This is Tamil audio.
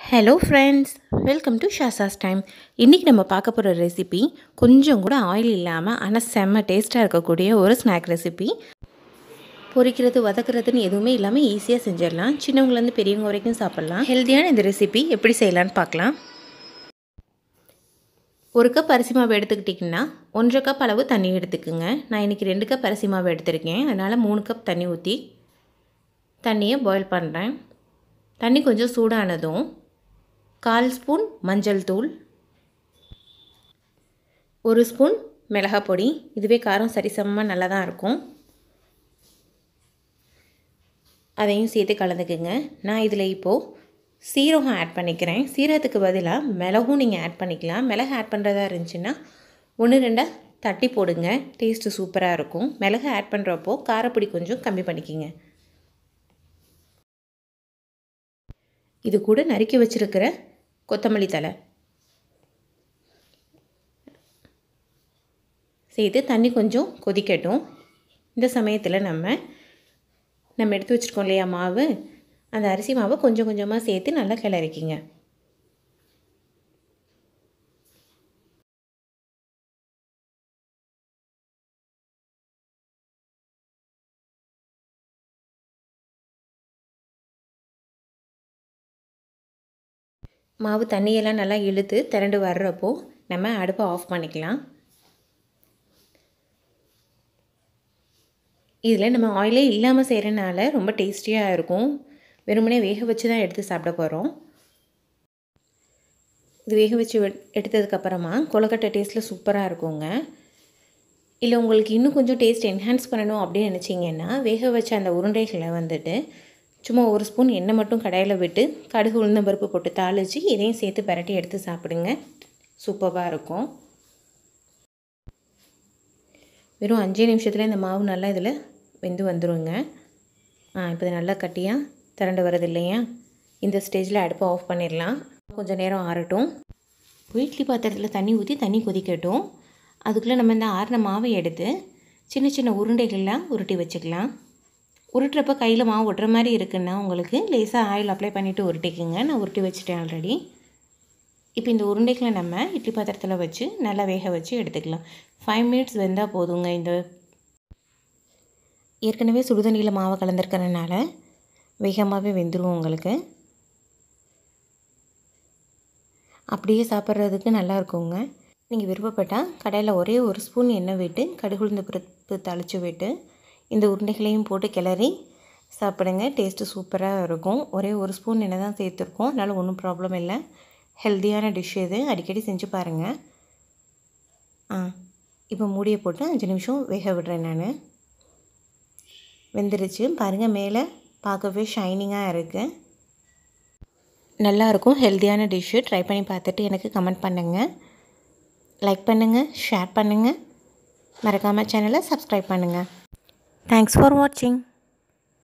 hello friends welcome to Shasha's time இன்றைக்கி நம்ம பார்க்க போகிற ரெசிபி கொஞ்சம் கூட ஆயில் இல்லாமல் ஆனால் செம்ம டேஸ்ட்டாக இருக்கக்கூடிய ஒரு ஸ்நாக் ரெசிபி பொரிக்கிறது வதக்குறதுன்னு எதுவுமே இல்லாமல் ஈஸியாக செஞ்சிடலாம் சின்னவங்கலேருந்து பெரியவங்க வரைக்கும் சாப்பிட்லாம் ஹெல்த்தியான இந்த ரெசிபி எப்படி செய்யலான்னு பார்க்கலாம் ஒரு கப் அரிசி மாவு எடுத்துக்கிட்டிங்கன்னா ஒன்றரை கப் அளவு தண்ணி எடுத்துக்குங்க நான் இன்றைக்கி ரெண்டு கப் அரிசி மாவு எடுத்திருக்கேன் அதனால் மூணு கப் தண்ணி ஊற்றி தண்ணியை பாயில் பண்ணுறேன் தண்ணி கொஞ்சம் சூடானதும் கால் ஸ்பூன் மஞ்சள் தூள் ஒரு ஸ்பூன் மிளகாய் பொடி இதுவே காரம் சரிசமமாக நல்லா தான் இருக்கும் அதையும் சேர்த்து கலந்துக்குங்க நான் இதில் இப்போது சீரகம் ஆட் பண்ணிக்கிறேன் சீரகத்துக்கு பதிலாக மிளகும் நீங்கள் ஆட் பண்ணிக்கலாம் மிளகு ஆட் பண்ணுறதா இருந்துச்சுன்னா ஒன்று ரெண்டாக தட்டி போடுங்க டேஸ்ட்டு சூப்பராக இருக்கும் மிளகு ஆட் பண்ணுறப்போ காரப்பொடி கொஞ்சம் கம்மி பண்ணிக்கிங்க இது கூட நறுக்கி வச்சுருக்கிற கொத்தமல்லி தலை சேர்த்து தண்ணி கொஞ்சம் கொதிக்கட்டும் இந்த சமயத்தில் நம்ம நம்ம எடுத்து வச்சுருக்கோம் இல்லையா மாவு அந்த அரிசி மாவை கொஞ்சம் கொஞ்சமாக சேர்த்து நல்லா கிளறிக்கிங்க மாவு தண்ணியெல்லாம் நல்லா இழுத்து திரண்டு வர்றப்போ நம்ம அடுப்பை ஆஃப் பண்ணிக்கலாம் இதில் நம்ம ஆயிலே இல்லாமல் செய்கிறனால ரொம்ப டேஸ்டியாக இருக்கும் வெறுமனே வேக வச்சு தான் எடுத்து சாப்பிட போகிறோம் இது வேக வச்சு எடுத்ததுக்கப்புறமா கொலக்கட்டை டேஸ்ட்டில் சூப்பராக இருக்குங்க இல்லை உங்களுக்கு இன்னும் கொஞ்சம் டேஸ்ட் என்ஹான்ஸ் பண்ணணும் அப்படின்னு நினச்சிங்கன்னா வேக வச்ச அந்த உருண்டைகளை வந்துட்டு சும்மா ஒரு ஸ்பூன் எண்ணெய் மட்டும் கடாயில் விட்டு கடுகு உளுந்தம் பருப்பு போட்டு தாளித்து இதையும் சேர்த்து பரட்டி எடுத்து சாப்பிடுங்க சூப்பராக இருக்கும் வெறும் அஞ்சே நிமிஷத்தில் இந்த மாவு நல்லா இதில் வெந்து வந்துடுங்க ஆ இப்போ இது நல்லா கட்டியாக திரண்டு வரது இல்லையா இந்த ஸ்டேஜில் அடுப்பை ஆஃப் பண்ணிடலாம் கொஞ்சம் நேரம் ஆறட்டும் இட்லி பாத்திரத்தில் தண்ணி ஊற்றி தண்ணி கொதிக்கட்டும் அதுக்குள்ளே நம்ம இந்த ஆறின மாவை எடுத்து சின்ன சின்ன உருண்டைகள்லாம் உருட்டி வச்சுக்கலாம் உருட்டுறப்ப கையில் மாவு ஒட்டுற மாதிரி இருக்குன்னா உங்களுக்கு லேசாக ஆயில் அப்ளை பண்ணிவிட்டு உருட்டிக்குங்க நான் உருட்டி வச்சுட்டேன் ஆல்ரெடி இப்போ இந்த உருண்டைகளை நம்ம இட்லி பாத்திரத்தில் வச்சு நல்லா வேக வச்சு எடுத்துக்கலாம் ஃபைவ் மினிட்ஸ் வெந்தால் போதுங்க இந்த ஏற்கனவே சுடுதண்ணியில் மாவை கலந்துருக்கிறதுனால வேகமாகவே வெந்துடும் உங்களுக்கு அப்படியே சாப்பிட்றதுக்கு நல்லா இருக்குங்க நீங்கள் விருப்பப்பட்டால் கடையில் ஒரே ஒரு ஸ்பூன் எண்ணெய் விட்டு கடுகுழுந்து பருப்பு தளிச்சு விட்டு இந்த உருண்டைகளையும் போட்டு கிளறி சாப்பிடுங்க டேஸ்ட்டு சூப்பராக இருக்கும் ஒரே ஒரு ஸ்பூன் எண்ணெய் தான் சேர்த்துருக்கோம் அதனால் ஒன்றும் ப்ராப்ளம் இல்லை ஹெல்த்தியான டிஷ் இது அடிக்கடி செஞ்சு பாருங்கள் ஆ இப்போ மூடியை போட்டு அஞ்சு நிமிஷம் வேக விடுறேன் நான் வெந்துருச்சு பாருங்கள் மேலே பார்க்கவே ஷைனிங்காக இருக்குது நல்லாயிருக்கும் ஹெல்த்தியான டிஷ்ஷு ட்ரை பண்ணி பார்த்துட்டு எனக்கு கமெண்ட் பண்ணுங்கள் லைக் பண்ணுங்கள் ஷேர் பண்ணுங்கள் மறக்காமல் சேனலை சப்ஸ்கிரைப் பண்ணுங்கள் தேங்க்ஸ் ஃபார் வாட்சிங்